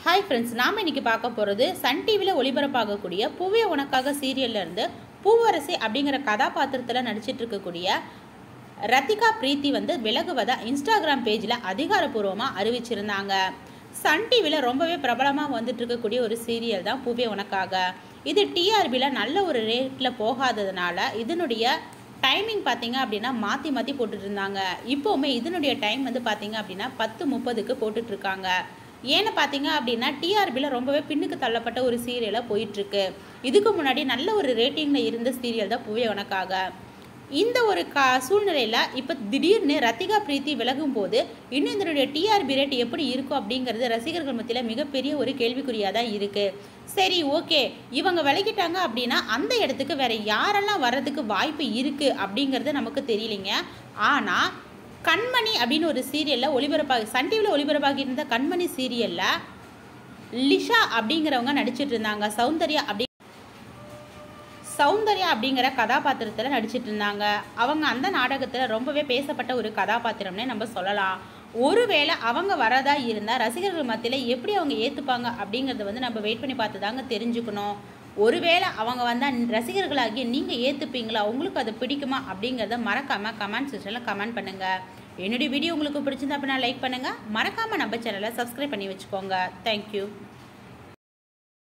hi friends நாம் இன்னைக்கு பார்க்க போகிறது சன் டிவியில் ஒளிபரப்பாகக்கூடிய பூவே உனக்காக சீரியல்ல இருந்து பூவரசி அப்படிங்கிற கதாபாத்திரத்தில் நடிச்சிட்டு இருக்கக்கூடிய ரத்திகா பிரீத்தி வந்து விலகுவதை இன்ஸ்டாகிராம் பேஜில் அதிகாரப்பூர்வமாக அறிவிச்சிருந்தாங்க சன் டிவியில் ரொம்பவே பிரபலமாக வந்துட்டு இருக்கக்கூடிய ஒரு சீரியல் தான் பூவே உனக்காக இது டிஆர்பியில் நல்ல ஒரு ரேட்டில் போகாததுனால இதனுடைய டைமிங் பார்த்தீங்க அப்படின்னா மாற்றி மாற்றி போட்டுட்டு இருந்தாங்க இப்போவுமே இதனுடைய டைம் வந்து பார்த்தீங்க அப்படின்னா பத்து முப்பதுக்கு போட்டுட்ருக்காங்க ஏன்னு பார்த்தீங்க அப்படின்னா டிஆர்பியில் ரொம்பவே பின்னுக்கு தள்ளப்பட்ட ஒரு சீரியலாக போயிட்டுருக்கு இதுக்கு முன்னாடி நல்ல ஒரு ரேட்டிங்கில் இருந்த சீரியல் தான் புவே உனக்காக இந்த ஒரு கா சூழ்நிலையில் இப்போ திடீர்னு ரத்திகா பிரீத்தி விலகும் போது இன்னும் இதனுடைய டிஆர்பி ரேட் எப்படி இருக்கும் அப்படிங்கிறது ரசிகர்கள் மத்தியில் மிகப்பெரிய ஒரு கேள்விக்குறியாக தான் இருக்குது சரி ஓகே இவங்க விலகிட்டாங்க அப்படின்னா அந்த இடத்துக்கு வேற யாரெல்லாம் வர்றதுக்கு வாய்ப்பு இருக்குது அப்படிங்கிறது நமக்கு தெரியலைங்க ஆனால் கண்மணி அப்படின்னு ஒரு சீரியலில் ஒளிபரப்பாகி சன் டிவியில் ஒளிபரப்பாகி இருந்த கண்மணி சீரியலில் லிஷா அப்படிங்கிறவங்க நடிச்சிட்டு இருந்தாங்க சௌந்தர்யா அப்படி சௌந்தர்யா அப்படிங்கிற கதாபாத்திரத்தில் நடிச்சிட்டு இருந்தாங்க அவங்க அந்த நாடகத்தில் ரொம்பவே பேசப்பட்ட ஒரு கதாபாத்திரம்னே நம்ம சொல்லலாம் ஒருவேளை அவங்க வரதா இருந்தால் ரசிகர்கள் மத்தியில் எப்படி அவங்க ஏற்றுப்பாங்க அப்படிங்கிறத வந்து நம்ம வெயிட் பண்ணி பார்த்து தாங்க தெரிஞ்சுக்கணும் ஒருவேளை அவங்க வந்தால் ரசிகர்களாகிய நீங்கள் ஏற்றுப்பீங்களா உங்களுக்கு அது பிடிக்குமா அப்படிங்கிறத மறக்காமல் கமெண்ட் செக்ஷனில் கமெண்ட் பண்ணுங்கள் என்னுடைய வீடியோ உங்களுக்கு பிடிச்சிருந்தா அப்படின்னா லைக் பண்ணுங்கள் மறக்காமல் நம்ம சேனலை சப்ஸ்கிரைப் பண்ணி வச்சுக்கோங்க தேங்க்யூ